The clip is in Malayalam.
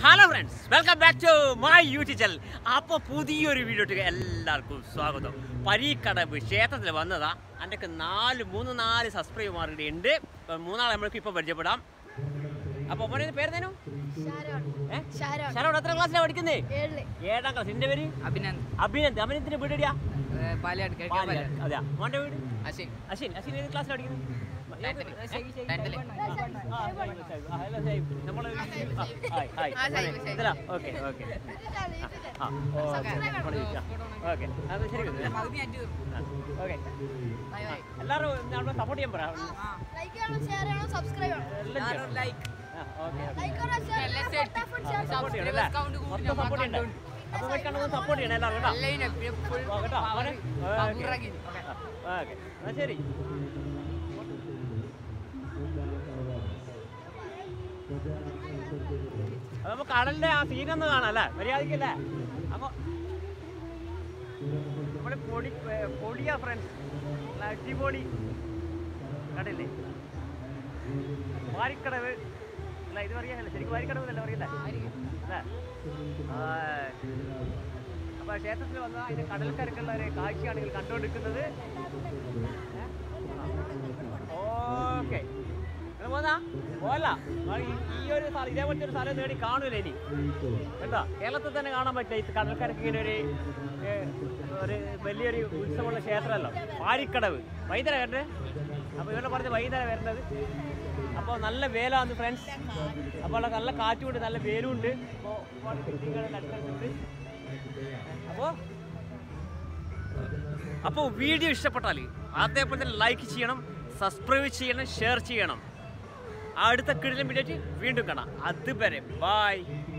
Hello friends welcome back to my YouTube channel അപ്പോൾ പുതിയൊരു വീഡിയോട്ട് എല്ലാവർക്കും സ്വാഗതം പരീക്കടവ് ക്ഷേത്രത്തിൽ വന്നതാ എൻ്റെ നാല് മൂന്ന് നാല് സബ്സ്ക്രൈബർമാരുടെ ഉണ്ട് ഇപ്പം മൂന്നാളെ നമ്മൾക്ക് ഇപ്പോൾ പരിചയപ്പെടാം അപ്പോൾ മോനെ പേരുന്നേനു ഷാരോൺ ഏ ഷാരോൺ ശരോട് എത്ര ക്ലാസ്സിലാണ് പഠിക്കുന്നത് ഏഴില് ഏഴാം ക്ലാസ് എൻ്റെ പേര് അഭിനന്ദ് അഭിനന്ദ് അഭിനന്ദിൻ്റെ വീട് എവിടെയാ ഏഹ് പാലയാട് കിഴക്കേ പാലയാട് അതെയാ മോൻ്റെ വീട് അശിൻ അശ്വിൻ അശ്വിൻ ഏത് ക്ലാസ്സിലാണ് പഠിക്കുന്നത് ടെൻത്തില്. ഏ? ടെൻത്തില്. ആ, ആ, ഹലോ സൈബ്. നമ്മള് ആ, ഹായ്, ഹായ്. ആ, സൈബ്, സൈബ്. ഇതിലാ? Okay, okay. ആ, ഓക്കേ. നമ്മള് ഇരിക്കാം. ഓക്കേ. അത് ശരി ആ, ഓക്കേ. ആ, എല്ലാവരും നമ്മളെ സപ്പോർട്ട് ചെയ്യാൻ പറ ലൈക്ക് ചെയ്യണം ഷെയർ ചെയ്യണം സബ്സ്ക്രൈബ് ചെയ്യണം എല്ലാം ചെയ്യണം. ആ, ഓക്കേ, ഓക്കേ. ലൈക്ക് ചെയ്യണം ഷെയർ എല്ലാം ചെയ്യണം set. ഫട്ടാഫട്ട് ആ, ഷെയർ സപ്പോർട്ട് ചെയ്യണം ചെയ്യണം അല്ലേ? മൊത്തം സപ്പോർട്ട് ചെയ്യണ്ടേ? അപ്പൊ പോയിക്കാണ്ട് സപ്പോർട്ട് ചെയ്യണം എല്ലാവരും കേട്ടോ ഓ, കേട്ടോ അവനെ ഓക്കേ. ആ, ഓക്കേ. എന്നാ ശരി അത് നമുക്ക് കടലിന്റെ ആ സീനൊന്ന് കാണാം അല്ലേ മര്യാദക്കല്ലേ അപ്പൊ നമ്മുടെ പൊടി ഏ, പൊടിയാ ഫ്രണ്ട്സ് നല്ല അടിപൊളി കടയില്ലേ വാരിക്കടവ് അല്ല ഇത് പറയാനല്ല ശരിക്കും വാരിക്കടവ് എന്നല്ല പറയല്ലേ അല്ലേ ആ. അപ്പൊ ക്ഷേത്രത്തിൽ വന്ന അതിന്റെ കടൽക്കരക്കുള്ള ഒരു കാഴ്ചയാണ് നിങ്ങൾ കണ്ടുകൊണ്ടിരിക്കുന്നത് ഓക്കെ പോന്നാ പോല ഈ ഒരു സ്ഥലം ഇതേപോലത്തെ ഒരു സ്ഥലം നേടി കാണൂല ഇനി കേട്ടോ കേരളത്തിൽ തന്നെ കാണാൻ പറ്റില്ല ഈ കടൽക്കരക്ക് ഇങ്ങനെ ഒരു ഏ, ഒരു വലിയൊരു ഉത്സവമുള്ള ക്ഷേത്രമല്ലോ പാരിക്കടവ് വൈദ്യര കേട്ടെ അപ്പോൾ ഇവരുടെ പറഞ്ഞ് വൈദ്യര വരുന്നത് അപ്പോൾ നല്ല വേലാന്ന് ഫ്രണ്ട്സ് അപ്പോൾ അവിടെ നല്ല കാറ്റുമുണ്ട് നല്ല വേലുണ്ട് അപ്പോൾ ഒരുപാട് ബിൽഡിങ്ങുകൾ അടുത്തടുത്തുണ്ട് അപ്പോൾ അപ്പോൾ വീഡിയോ ഇഷ്ടപ്പെട്ടാൽ അതേപോലെ തന്നെ ലൈക്ക് ചെയ്യണം സബ്സ്ക്രൈബ് ചെയ്യണം ഷെയർ ചെയ്യണം അടുത്ത കിടിലം വീഡിയോ വീണ്ടും കാണാം അതുവരെ ബൈ